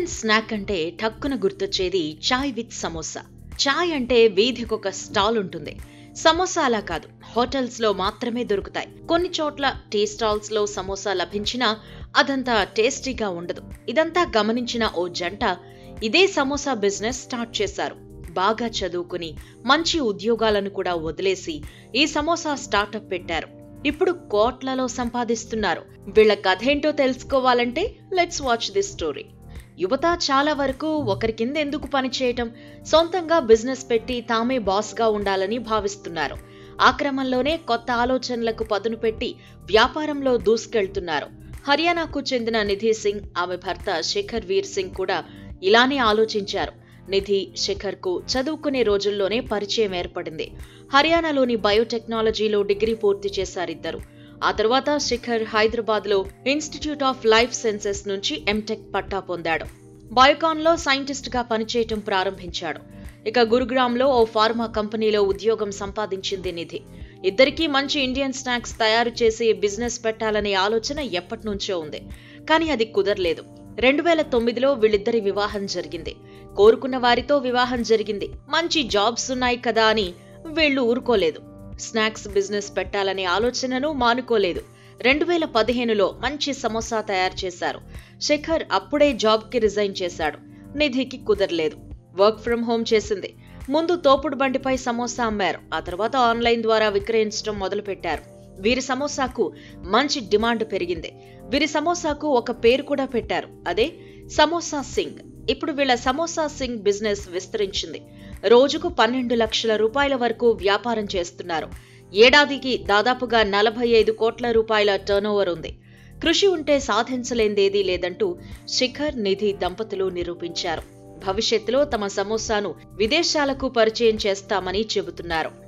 Indian snack అంటే ఠక్కున గుర్తొచ్చేది చాయ్ with samosa చాయ్ అంటే వీధికొక స్టాల్ ఉంటుంది సమోసా అలా కాదు హోటల్స్ లో మాత్రమే దొరుకుతాయి కొన్ని చోట్ల టీ స్టాల్స్ లో సమోసా లభించినా అదంతా టేస్టీగా ఉండదు ఇదంతా గమనించిన ఓ జంట ఇదే సమోసా బిజినెస్ స్టార్ట్ చేశారు బాగా చదువుకుని మంచి ఉద్యోగాలను కూడా వదిలేసి ఈ సమోసా స్టార్టప్ పెట్టారు ఇప్పుడు కోట్లలో సంపాదిస్తున్నారు వీళ్ళ కథేంటో తెలుసుకోవాలంటే లెట్స్ వాచ్ దిస్ స్టోరీ యువత చాలా వరకు ఒకరి కింద ఎందుకు పనిచేయటం సొంతంగా బిజినెస్ పెట్టి తామే బాస్గా ఉండాలని భావిస్తున్నారు ఆ క్రమంలోనే కొత్త ఆలోచనలకు పదును పెట్టి వ్యాపారంలో దూసుకెళ్తున్నారు హర్యానాకు చెందిన నిధి సింగ్ ఆమె భర్త శేఖర్ వీర్ సింగ్ కూడా ఇలానే ఆలోచించారు నిధి శేఖర్ కు చదువుకునే రోజుల్లోనే పరిచయం ఏర్పడింది హర్యానాలోని బయోటెక్నాలజీలో డిగ్రీ పూర్తి చేశారిద్దరు ఆ తర్వాత శిఖర్ హైదరాబాద్ లో ఇన్స్టిట్యూట్ ఆఫ్ లైఫ్ సైన్సెస్ నుంచి ఎంటెక్ పట్టా పొందాడు బయోకాన్ లో సైంటిస్ట్ గా పనిచేయటం ప్రారంభించాడు ఇక గురుగ్రామ్ లో ఓ ఫార్మా కంపెనీలో ఉద్యోగం సంపాదించింది నిధి ఇద్దరికీ మంచి ఇండియన్ స్నాక్స్ తయారు చేసి బిజినెస్ పెట్టాలనే ఆలోచన ఎప్పటి నుంచో ఉంది కానీ అది కుదరలేదు రెండు వేల తొమ్మిదిలో వీళ్ళిద్దరి వివాహం జరిగింది కోరుకున్న వారితో వివాహం జరిగింది మంచి జాబ్స్ ఉన్నాయి కదా అని వీళ్ళు ఊరుకోలేదు స్నాక్స్ బిజినెస్ పెట్టాలనే ఆలోచనను మానుకోలేదు రెండు వేల పదిహేనులో మంచి సమోసా తయారు చేశారు శేఖర్ అప్పుడే జాబ్కి రిజైన్ చేశాడు నిధికి కుదరలేదు వర్క్ ఫ్రం హోమ్ చేసింది ముందు తోపుడు బండిపై సమోసా అమ్మారు ఆ తర్వాత ఆన్లైన్ ద్వారా విక్రయించడం మొదలుపెట్టారు వీరి సమోసాకు మంచి డిమాండ్ పెరిగింది వీరి సమోసాకు ఒక పేరు కూడా పెట్టారు అదే సమోసా సింగ్ ఇప్పుడు వీళ్ళ సమోసా సింగ్ బిజినెస్ విస్తరించింది రోజుకు పన్నెండు లక్షల రూపాయల వరకు వ్యాపారం చేస్తున్నారు ఏడాదికి దాదాపుగా నలభై ఐదు కోట్ల రూపాయల టర్నోవర్ ఉంది కృషి ఉంటే సాధించలేందేదీ లేదంటూ శిఖర్ నిధి దంపతులు నిరూపించారు భవిష్యత్తులో తమ సమోసాను విదేశాలకు పరిచయం చేస్తామని చెబుతున్నారు